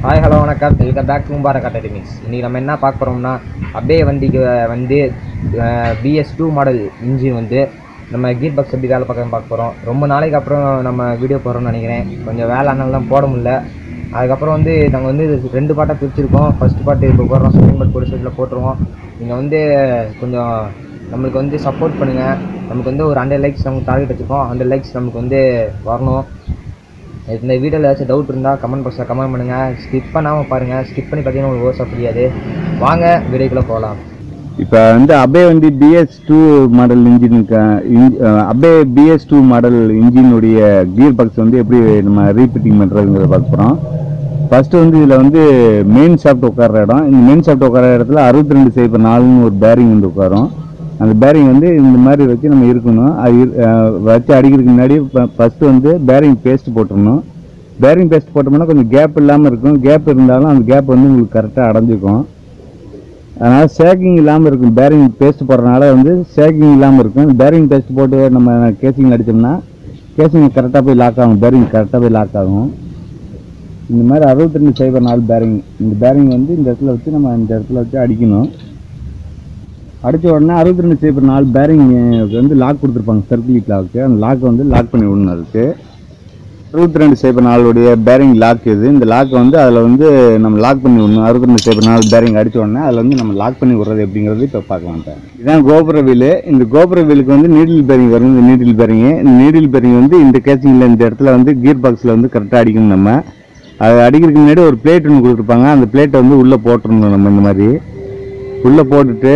hi hello வணக்கம் welcome back to Mubarak academics இன்றைக்கி நம்ம என்ன பார்க்க போகிறோம்னா அப்படியே வண்டிக்கு வந்து பிஎஸ் டூ மாடல் இன்ஜின் வந்து நம்ம கீர் பாக்ஸ் எப்படி வேலை பார்க்க பார்க்க போகிறோம் ரொம்ப நாளைக்கு அப்புறம் நம்ம வீடியோ போடுறோம்னு நினைக்கிறேன் கொஞ்சம் வேலை அதனால தான் போட முடியல அதுக்கப்புறம் வந்து நாங்கள் வந்து இது ரெண்டு பாட்டாக பிரிச்சிருக்கோம் ஃபர்ஸ்ட் பாட்டு இப்போ போடுறோம் செகண்ட் பார்ட் ஒரு சைடில் போட்டுருவோம் நீங்கள் வந்து கொஞ்சம் நம்மளுக்கு வந்து சப்போர்ட் பண்ணுங்கள் நமக்கு வந்து ஒரு ஹண்ட்ரட் லைக்ஸ் நமக்கு டார்கெட் வச்சுருக்கோம் ஹண்ட்ரட் லைக்ஸ் நமக்கு வந்து வரணும் இந்த வீடியோவில் ஏதாச்சும் டவுட் இருந்தால் கமெண்ட் பாக்ஸில் கமெண்ட் பண்ணுங்கள் ஸ்கிப் பண்ணாமல் பாருங்கள் ஸ்கிப் பண்ணி பார்த்தீங்கன்னா உங்களுக்கு ஓசா புரியாது வாங்க வீடியோக்குள்ளே போகலாம் இப்போ வந்து அபே வந்து பிஎஸ் டூ மாடல் இன்ஜினுக்கு அபே பிஎஸ் டூ மாடல் இன்ஜினுடைய கியர் பாக்ஸ் வந்து எப்படி நம்ம ரீபிட்டிங் பண்ணுறதுங்கிறத பார்க்க போகிறோம் ஃபர்ஸ்ட் வந்து இதில் வந்து மெயின் ஷாஃப்ட் உட்கார்ற இடம் இந்த மெயின் ஷாஃப்ட் உட்கார இடத்துல அறுபத்தி ரெண்டு சைபர் நாலுன்னு ஒரு பேரிங் வந்து உட்காரும் அந்த பேரிங் வந்து இந்த மாதிரி வச்சு நம்ம இருக்கணும் அது இரு- அஹ் வச்சு அடிக்கிறதுக்கு முன்னாடி ஃபர்ஸ்ட் வந்து பேரிங் பேஸ்ட் போட்டுடணும் பேரிங் பேஸ்ட் போட்டோம்னா கொஞ்சம் கேப் இல்லாமல் இருக்கும் கேப் இருந்தாலும் அந்த கேப் வந்து உங்களுக்கு கரெக்டாக அடைஞ்சிக்கும் அதனால் ஷேக்கிங் இல்லாமல் இருக்கும் பேரிங் பேஸ்ட் போடுறதுனால வந்து ஷேக்கிங் இல்லாமல் இருக்கும் பேரிங் பேஸ்ட் போட்டு நம்ம கேசிங் அடித்தோம்னா கேசிங் கரெக்டாக போய் லாக் ஆகும் பேரிங் கரெக்டாக போய் லாக் ஆகும் இந்த மாதிரி அறுபத்தி ரெண்டு சைபர் நாலு பேரிங் இந்த பேரிங் வந்து இந்த இடத்துல வச்சு நம்ம இந்த இடத்துல வச்சு அடிக்கணும் அடித்த உடனே அறுபத்தி ரெண்டு சைபர் நாலு பேரிங் வந்து லாக் கொடுத்துருப்பாங்க சர்க்கிளிக் லாக்கு அந்த லாக்கை வந்து லாக் பண்ணி விடணும் அதுக்கு அறுபத்தி ரெண்டு சைபர் நாலுடைய பேரிங் லாக் இது இந்த லாக் வந்து அதில் வந்து நம்ம லாக் பண்ணி விடணும் அறுபத்தி ரெண்டு சைபர் நாலு பேரிங் அடிச்ச உடனே அதில் வந்து நம்ம லாக் பண்ணி விடுறது எப்படிங்கிறது இப்போ பார்க்கலாம் இப்போ இதுதான் கோபுர வீலு இந்த கோபுர வீலுக்கு வந்து நீடில் பேரிங் வரும் இந்த நீடில் பேரிங் இந்த நீடில் பேரிங் வந்து இந்த கேசிங்கில் இந்த இடத்துல வந்து கியர் பாக்ஸில் வந்து கரெக்டாக அடிக்கணும் நம்ம அது அடிக்கிறதுக்கு முன்னாடி ஒரு பிளேட் ஒன்று கொடுத்துருப்பாங்க அந்த பிளேட்டை வந்து உள்ளே போட்டுருணும் நம்ம இந்த மாதிரி உள்ளே போட்டுட்டு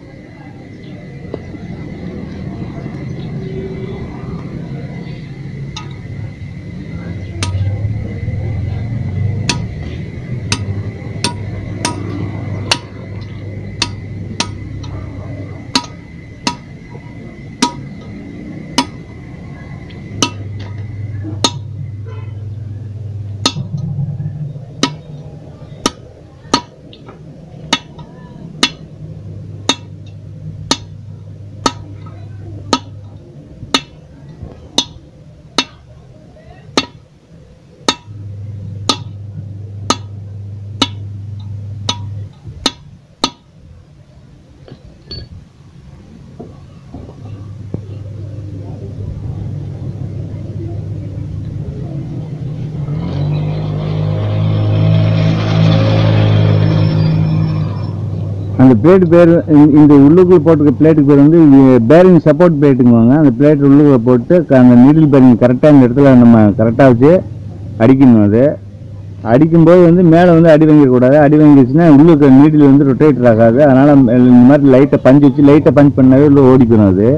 அந்த பிளேட் பேர் இந்த- இந்த உள்ளுக்குள்ள போட்டுக்க பிளேட்டுக்கு பேர் வந்து பேரிங் சப்போர்ட் பிளேட்டுங்குவாங்க அந்த பிளேட் உள்ளுக்குள்ள போட்டு க- அந்த நீடில் பேரிங் கரெக்டாக இந்த இடத்துல நம்ம கரெக்டாக வச்சு அடிக்கணும் அது அடிக்கும்போது வந்து மேலே வந்து அடி வாங்கிடக்கூடாது அடி வாங்கிடுச்சுன்னா உள்ளுக்கு நீடில் வந்து ரொட்டேட்டர் ஆகாது அதனால் இந்த மாதிரி லைட்டை பஞ்சு வச்சு லைட்டை பஞ்ச் பண்ணாவே உள்ள ஓடிக்கணும் அது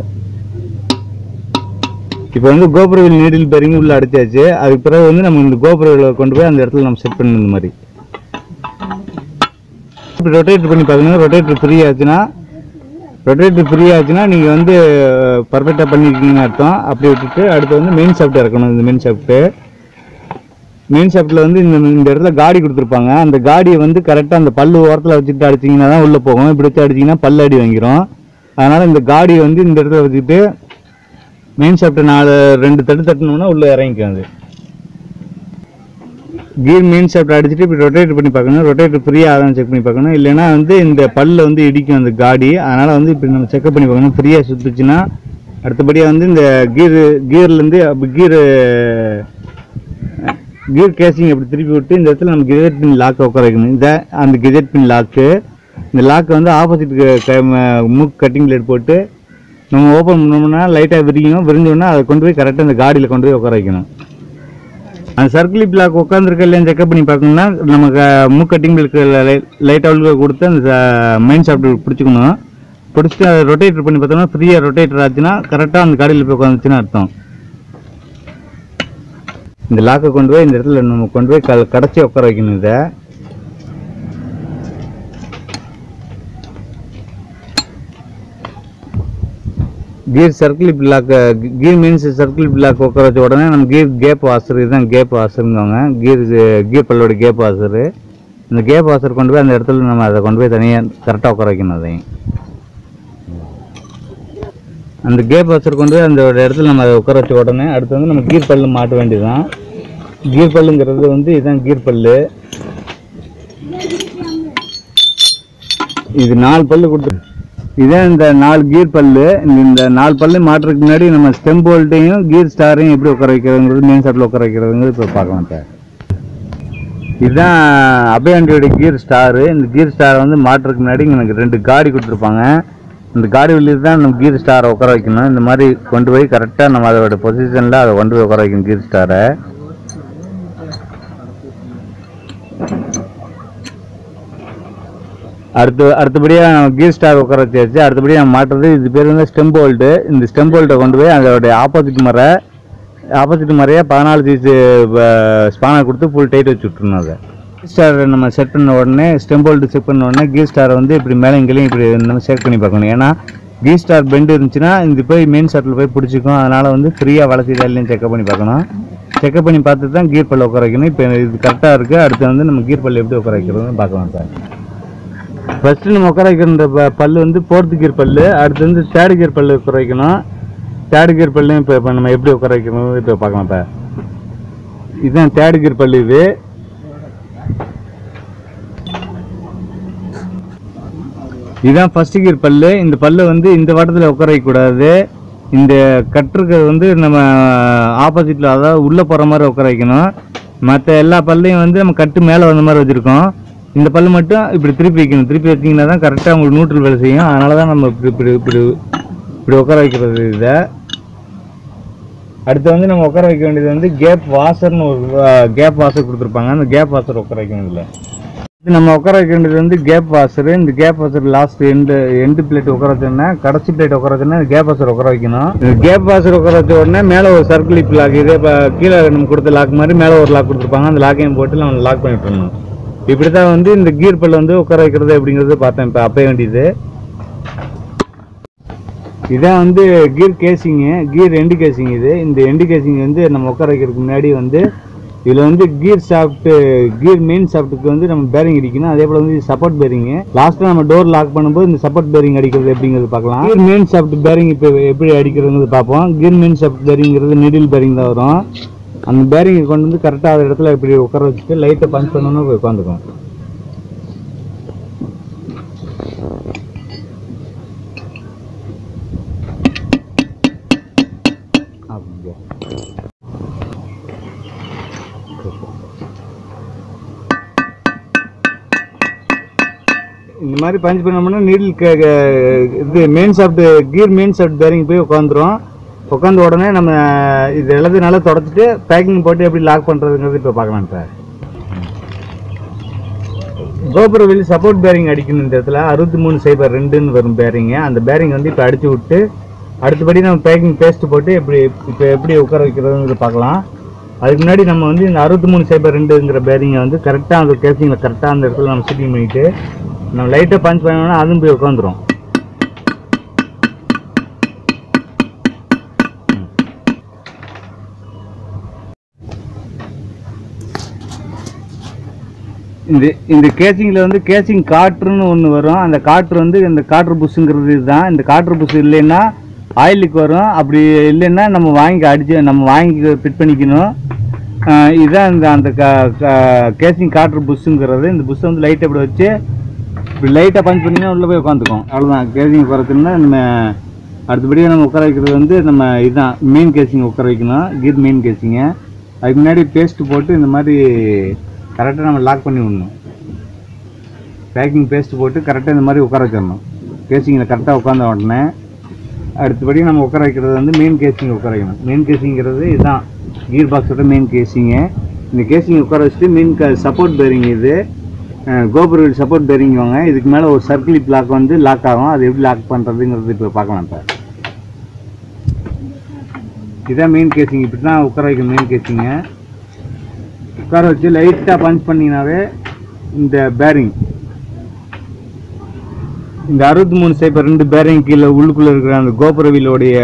இப்போ வந்து கோபுரவில் நீடில் பேரிங் உள்ள அடிச்சாச்சு அதுக்கு பிறகு வந்து நம்ம இந்த கோபுரவில் கொண்டு போய் அந்த இடத்துல நம்ம செட் பண்ணணும் இந்த மாதிரி இப்படி ரொட்டேட் பண்ணி பார்க்கணும் ரொட்டேட்டர் ஃப்ரீ ஆச்சுன்னா ரொட்டேட்டர் ஃப்ரீ ஆச்சுன்னா நீங்கள் வந்து பர்ஃபெக்டாக பண்ணியிருக்கீங்கன்னு அர்த்தம் அப்படி விட்டுட்டு அடுத்து வந்து மெயின் ஷாஃப்ட் இறக்கணும் இந்த மெயின் ஷாஃப்ட்டு மெயின் ஷாஃப்ட்டில் வந்து இந்த இந்த இடத்துல காடி கொடுத்துருப்பாங்க அந்த காடியை வந்து கரெக்டாக அந்த பல்லு ஓரத்தில் வச்சுட்டு அடிச்சிங்கன்னா தான் உள்ளே போகும் இப்படி வச்சு அடிச்சிங்கன்னா பல்லு அடி வாங்கிரும் அதனால் இந்த காடியை வந்து இந்த இடத்துல வச்சுக்கிட்டு மெயின் ஷாஃப்ட்டை நாலு ரெண்டு தட்டு தட்டினோம்னா உள்ளே இறங்கிக்கும் அது கீர் மெயின் ஷாஃப்ட் அடிச்சுட்டு இப்படி ரொட்டேட் பண்ணி பார்க்கணும் ரொட்டேட்டர் ஃப்ரீயாக ஆகும் செக் பண்ணி பார்க்கணும் இல்லைன்னா வந்து இந்த பல்ல வந்து இடிக்கும் அந்த காடி அதனால் வந்து இப்படி நம்ம செக்அப் பண்ணி பார்க்கணும் ஃப்ரீயாக சுற்றுச்சுன்னா அடுத்தபடியாக வந்து இந்த கீர் கீர்லேருந்து கீர் கீர் கேசிங் அப்படி திருப்பி விட்டு இந்த இடத்துல நம்ம கெஜெட் பின் லாக்கை உட்கார வைக்கணும் இந்த அந்த கெஜெட் பின் லாக்கு இந்த லாக்கை வந்து ஆப்போசிட் மூக் கட்டிங் பிளேட் போட்டு நம்ம ஓப்பன் பண்ணோம்னா லைட்டாக விரிக்கணும் விரிஞ்சோன்னா அதை கொண்டு போய் கரெக்டாக அந்த காடியில் கொண்டு போய் உட்கார வைக்கணும் அந்த சர்க்கிள் பிளாக் உட்காந்துருக்க இல்லையா செக்அப் பண்ணி பார்க்கணும்னா நமக்கு மூக்கட்டிங் லைட்டாக உள்ள கொடுத்து அந்த மெயின் ஷாஃப்ட் பிடிச்சிக்கணும் பிடிச்சிட்டு அதை ரொட்டேட்டர் பண்ணி பார்த்தோம்னா ஃப்ரீயாக ரொட்டேட்டர் ஆச்சுன்னா கரெக்டாக அந்த காடியில் போய் உட்காந்துச்சுன்னு அர்த்தம் இந்த லாக்கை கொண்டு போய் இந்த இடத்துல நம்ம கொண்டு போய் க கடைச்சி உட்கார வைக்கணும் இதை gear circle block gear means circle block உட்கார வச்ச உடனே நம்ம கீர் கேப் வாசர் இதுதான் கேப் வாசருங்குவாங்க கீர் கீர் பல்லோட கேப் வாசர் இந்த கேப் வாசர் கொண்டு போய் அந்த இடத்துல நம்ம அதை கொண்டு போய் தனியாக கரெக்டாக உட்கார வைக்கணும் அதையும் அந்த கேப் வாசர் கொண்டு போய் அந்த ஒரு இடத்துல நம்ம அதை உட்கார வச்ச உடனே அடுத்து வந்து நம்ம கீர் பல்லு மாட்ட வேண்டியதுதான் கீர் பல்லுங்கிறது வந்து இதுதான் கீர் பல்லு இது நாலு பல்லு கொடுத்து இதான் இந்த நாலு கீர் பல்லு இந்த- இந்த நாலு பல்லு மாட்டுறதுக்கு முன்னாடி நம்ம ஸ்டெம் போல்ட்டையும் கீர் ஸ்டாரையும் எப்படி உட்கார வைக்கிறதுங்கிறது மெயின் செட்டில் உட்கார வைக்கிறதுங்கிறது இப்போ பார்க்கலாம் சார் இதுதான் அபயண்டியோட கீர் ஸ்டாரு இந்த கீர் ஸ்டாரை வந்து மாட்டுறதுக்கு முன்னாடி எனக்கு ரெண்டு காடி கொடுத்துருப்பாங்க இந்த காடி வெளியே தான் நம்ம கீர் ஸ்டாரை உட்கார வைக்கணும் இந்த மாதிரி கொண்டு போய் கரெக்டாக நம்ம அதோட பொசிஷனில் அதை கொண்டு போய் உட்கார வைக்கணும் கீர் ஸ்டாரை அடுத்து அடுத்தபடியாக நம்ம கீர் ஸ்டார் உட்கார வச்சாச்சு அடுத்தபடியாக நம்ம மாட்டுறது இது பேர் வந்து ஸ்டெம் போல்ட்டு இந்த ஸ்டெம் போல்ட்டை கொண்டு போய் அதோடைய ஆப்போசிட் மர ஆப்போசிட் மறையாக பதினாலு சீஸு ஸ்பானர் கொடுத்து ஃபுல் டைட் வச்சு விட்டுருணும் அதை கீர் ஸ்டார் நம்ம செட் பண்ண உடனே ஸ்டெம் போல்ட்டு செட் பண்ண உடனே கீர் ஸ்டாரை வந்து இப்படி மேலே இங்கேயும் இப்படி நம்ம செட் பண்ணி பார்க்கணும் ஏன்னா கீர் ஸ்டார் பெண்ட் இருந்துச்சுன்னா இது போய் மெயின் செட்டில் போய் பிடிச்சிக்கும் அதனால் வந்து ஃப்ரீயாக வளர்ச்சி இல்லைன்னு செக்அப் பண்ணி பார்க்கணும் செக்அப் பண்ணி பார்த்துட்டு தான் கீர் பல்ல உட்கார வைக்கணும் இப்போ இது கரெக்டாக இருக்குது அடுத்து வந்து நம்ம கீர் பல்ல எப்படி உட்கார வைக்கிறதுன்னு பார்க்கலாம் சார் ஃபர்ஸ்ட் நம்ம உட்கார வைக்கிற ப- பல்லு வந்து ஃபோர்த்து கியர் பல்லு அடுத்து வந்து தேர்ட் கியர் பல்லு உட்கார வைக்கணும் தேர்ட் கியர் பல்லு இப்போ இப்போ நம்ம எப்படி உட்கார வைக்கணும் இப்போ பார்க்கலாம் இப்போ இதுதான் தேர்ட் கியர் பல்லு இது இதுதான் ஃபர்ஸ்ட் கியர் பல்லு இந்த பல்லு வந்து இந்த வட்டத்தில் உட்கார வைக்கக்கூடாது இந்த கட்டுருக்கிறது வந்து நம்ம ஆப்போசிட்டில் அதாவது உள்ளே போகிற மாதிரி உட்கார வைக்கணும் மற்ற எல்லா பல்லையும் வந்து நம்ம கட்டு மேலே வந்த மாதிரி வச்சுருக்கோம் இந்த பல்லு மட்டும் இப்படி திருப்பி வைக்கணும் திருப்பி வச்சிங்கன்னா தான் கரெக்டாக உங்களுக்கு நியூட்ரல் வேலை செய்யும் அதனால தான் நம்ம இப்படி இப்படி இப்படி இப்படி உட்கார வைக்கிறது இதை அடுத்து வந்து நம்ம உட்கார வைக்க வேண்டியது வந்து கேப் வாசர்னு ஒரு கேப் வாசர் கொடுத்துருப்பாங்க அந்த கேப் வாசர் உட்கார வைக்க வேண்டியதில்லை இது நம்ம உட்கார வைக்க வேண்டியது வந்து கேப் வாசர் இந்த cap washer last end end plate உட்கார வச்சோன்னா கடைசி பிளேட் உட்கார வச்சோன்னா கேப் வாசர் உட்கார வைக்கணும் இந்த கேப் வாசர் உட்கார வச்ச உடனே மேலே ஒரு சர்க்கிள் இப் லாக் இதே இப்போ கீழே நம்ம கொடுத்த லாக் மாதிரி மேலே ஒரு லாக் கொடுத்துருப்பாங்க அந்த லாக்கையும் போட்டு நம்ம லாக் பண்ணி விட்டுறணும் இப்படி தான் வந்து இந்த கீர் பல்ல வந்து உட்கார வைக்கிறது அப்படிங்கிறது பார்த்தேன் இப்போ அப்பய வேண்டியது இதான் வந்து கீர் கேசிங்கு கீர் எண்டு கேசிங் இது இந்த எண்டு கேசிங் வந்து நம்ம உட்கார வைக்கிறதுக்கு முன்னாடி வந்து இதில் வந்து கீர் ஷாஃப்ட்டு கீர் மெயின் ஷாஃப்ட்டுக்கு வந்து நம்ம பேரிங் அடிக்கணும் அதே போல் வந்து சப்போர்ட் பேரிங்கு லாஸ்ட்டாக நம்ம டோர் லாக் பண்ணும்போது இந்த சப்போர்ட் பேரிங் அடிக்கிறது எப்படிங்கிறது பார்க்கலாம் கீர் மெயின் ஷாஃப்ட் பேரிங் இப்போ எப்படி அடிக்கிறதுங்கிறது பார்ப்போம் கீர் மெயின் ஷாஃப்ட் பேரிங்கிறது நிடில் பேரிங் தான் வரும் அந்த பேரிங்கை கொண்டு வந்து கரெக்டாக அந்த இடத்துல இப்படி உட்கார வச்சுட்டு லைட்டை பஞ்ச் பண்ணணும்னு உட்காந்துக்கும் அப்படியா இந்த மாதிரி பஞ்ச் பண்ணோம்னா நீடில் இது main shaft gear main shaft bearing போய் உட்காந்துரும் உட்காந்த உடனே நம்ம இது எல்லாத்தையும் நல்லா தொடச்சிட்டு பேக்கிங் போட்டு எப்படி லாக் பண்ணுறதுங்கிறது இப்போ பார்க்கலாம் சார் கோபுர வெளி சப்போர்ட் பேரிங் அடிக்கணும் இந்த இடத்துல அறுபத்தி மூணு சைபர் ரெண்டுன்னு வரும் பேரிங்கு அந்த பேரிங் வந்து இப்போ அடிச்சு விட்டு அடுத்தபடி நம்ம பேக்கிங் பேஸ்ட் போட்டு எப்படி இப்போ எப்படி உட்கார வைக்கிறதுங்கிறத பார்க்கலாம் அதுக்கு முன்னாடி நம்ம வந்து இந்த அறுபத்தி மூணு சைபர் ரெண்டுங்கிற பேரிங்கை வந்து கரெக்டாக அந்த கேசிங்கில் கரெக்டாக அந்த இடத்துல நம்ம ஃபிட்டிங் பண்ணிட்டு நம்ம லைட்டாக பஞ்ச் பண்ணோம்னா அதுவும் போய் உட்காந்துரும் இந்த இந்த கேசிங்கில் வந்து கேசிங் காற்றுன்னு ஒன்று வரும் அந்த காற்று வந்து இந்த காற்று புஷ்ஷுங்கிறது இதுதான் இந்த காற்று புஷ் இல்லைன்னா ஆயிலுக்கு வரும் அப்படி இல்லைன்னா நம்ம வாங்கி அடிச்சு நம்ம வாங்கி ஃபிட் பண்ணிக்கணும் ஆஹ் இதுதான் இந்த அந்த கேசிங் காற்று புஷ்ஷுங்கிறது இந்த புஷ்ஷை வந்து லைட்டை இப்படி வச்சு இப்படி லைட்டாக பஞ்ச் பண்ணிங்கன்னா உள்ளே போய் உட்காந்துக்கும் அவ்வளோதான் கேசிங் உட்காரத்துன்னா நம்ம அடுத்தபடியாக நம்ம உட்கார வைக்கிறது வந்து நம்ம இதுதான் மெயின் கேசிங் உட்கார வைக்கணும் கீர் மெயின் கேசிங்க அதுக்கு முன்னாடி பேஸ்ட் போட்டு இந்த மாதிரி கரெக்டாக நம்ம லாக் பண்ணி விடணும் பேக்கிங் பேஸ்ட் போட்டு கரெக்டாக இந்த மாதிரி உட்கார வச்சிடணும் கேசிங்கில் கரெக்டாக உட்காந்த உடனே அடுத்தபடி நம்ம உட்கார வைக்கிறது வந்து மெயின் கேசிங் உட்கார வைக்கணும் மெயின் கேசிங்கிறது இதுதான் கீர் பாக்ஸோட மெயின் கேசிங்கு இந்த கேசிங் உட்கார வச்சுட்டு மெயின் சப்போர்ட் பேரிங் இது கோபுரம் சப்போர்ட் பேரிங் வாங்க இதுக்கு மேலே ஒரு சர்க்கிள் லாக் வந்து லாக் ஆகும் அது எப்படி லாக் பண்ணுறதுங்கிறது இப்போ பார்க்கலாம் இப்போ இதான் மெயின் கேசிங் இப்படி தான் உட்கார வைக்கும் மெயின் கேசிங்க உட்கார வச்சு லைட்டாக பஞ்ச் பண்ணிங்கனாவே இந்த பேரிங் இந்த அறுபத்தி மூணு சைபர் ரெண்டு பேரிங் கீழே உள்ளுக்குள்ளே இருக்கிற அந்த கோபுரவிலோடைய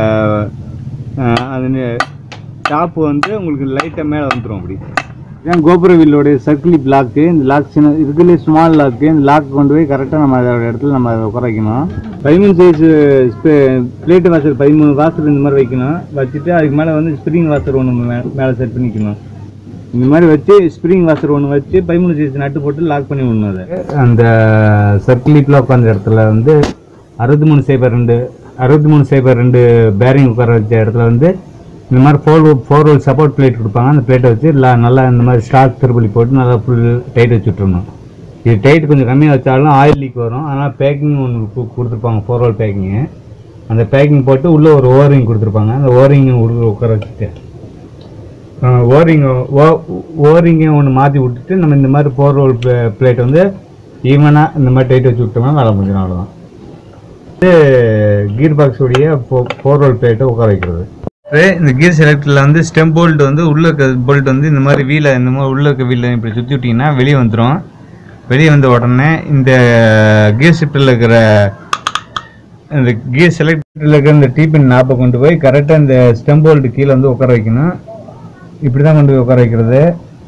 அது டாப்பு வந்து உங்களுக்கு லைட்டாக மேலே வந்துடும் அப்படி இதான் கோபுரவில்லோடைய சர்க்கிள் லாக்கு இந்த லாக் சின்ன இதுக்குள்ளே ஸ்மால் லாக்கு இந்த லாக் கொண்டு போய் கரெக்டாக நம்ம அதோட இடத்துல நம்ம அதை உட்கார வைக்கணும் பதிமூணு சைஸ் பிளேட்டு வாசர் பதிமூணு வாசர் இந்த மாதிரி வைக்கணும் வச்சுட்டு அதுக்கு மேலே வந்து ஸ்ப்ரிங் வாசர் ஒன்று மேலே செட் பண்ணிக்கணும் இந்த மாதிரி வச்சு ஸ்ப்ரிங் வாசர் ஒன்று வச்சு பதிமூணு சைஸ் நட்டு போட்டு லாக் பண்ணி விடணும் அதை அந்த சர்க்கிளிப்பில் உட்காந்த இடத்துல வந்து அறுபத்தி மூணு சைபர் ரெண்டு அறுபத்தி மூணு சைபர் ரெண்டு பேரிங் உட்கார வச்ச இடத்துல வந்து இந்த மாதிரி four four roll support plate கொடுப்பாங்க அந்த பிளேட்டை வச்சு லா- நல்லா இந்த மாதிரி ஸ்டாக் திருப்பலி போட்டு நல்லா ஃபுல் டைட் வச்சு விட்ருணும் இது டைட் கொஞ்சம் கம்மியாக வச்சாலும் ஆயில் லீக் வரும் ஆனால் பேக்கிங் ஒன்று கொடுத்துருப்பாங்க ஃபோர் ரோல் பேக்கிங்கு அந்த பேக்கிங் போட்டு உள்ளே ஒரு ஓரிங் கொடுத்துருப்பாங்க அந்த ஓரிங் உட்கார வச்சுட்டு ஓரிங் ஓரிங்கை ஒன்று மாற்றி விட்டுட்டு நம்ம இந்த மாதிரி ஃபோர் ரோல் பிளேட் வந்து ஈவனாக இந்த மாதிரி டைட் வச்சு விட்டோம்னா வேலை முடிஞ்சிடும் அவ்வளோதான் இது கீர் பாக்ஸுடைய ஃபோர் ரோல் பிளேட்டை உட்கார வைக்கிறது இந்த கீர் செலக்டரில் வந்து ஸ்டெம் போல்ட் வந்து உள்ள இருக்க போல்ட் வந்து இந்த மாதிரி வீலை இந்த மாதிரி உள்ள இருக்க வீலை இப்படி சுற்றி விட்டிங்கன்னா வெளியே வந்துடும் வெளியே வந்த உடனே இந்த கீர் ஷிஃப்ட்டில் இருக்கிற இந்த கீர் செலக்டரில் இருக்கிற இந்த டீப்பின் நாப்பை கொண்டு போய் கரெக்டாக இந்த ஸ்டெம் போல்ட் கீழே வந்து உட்கார வைக்கணும் இப்படி தான் கொண்டு போய் உட்கார வைக்கிறது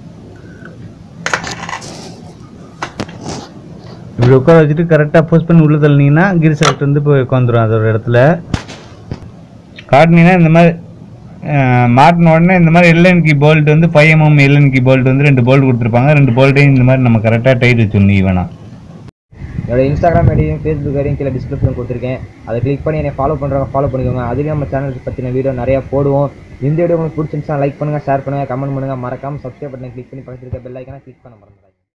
இப்படி உட்கார வச்சுட்டு கரெக்டாக போஸ்ட் பண்ணி உள்ள தள்ளினீங்கன்னா கீர் செலக்ட் வந்து போய் உட்காந்துரும் அதோட இடத்துல காட்டினீங்கன்னா இந்த மாதிரி அஹ், மாட்டின உடனே இந்த மாதிரி எல்என் கி போல்ட் வந்து five MM Allen key bolt வந்து ரெண்டு போல்ட் கொடுத்துருப்பாங்க ரெண்டு போல்ட்டையும் இந்த மாதிரி நம்ம கரெக்டாக டைட் வச்சுடணும் ஈவனா என்னோட இன்ஸ்டாகிராம் ஐடியும் ஃபேஸ்புக் ஐடியும் கீழே டிஸ்கிரிப்ஷன் கொடுத்துருக்கேன் அதை கிளிக் பண்ணி என்னை ஃபாலோ பண்ணுறவங்க ஃபாலோ பண்ணிக்கோங்க அதுலேயும் நம்ம சேனல் பற்றின வீடியோ நிறையா போடுவோம் இந்த வீடியோ உங்களுக்கு பிடிச்சிருந்துச்சா லைக் பண்ணுங்கள் ஷேர் பண்ணுங்கள் கமெண்ட் பண்ணுங்கள் மறக்காம சப்ஸ்கிரைப் பட்டனை கிளிக் பண்ணி பக்கத்தில் இருக்க பெல் ஐக்கனை கிளிக் பண்ண மறந்துடாதீங்க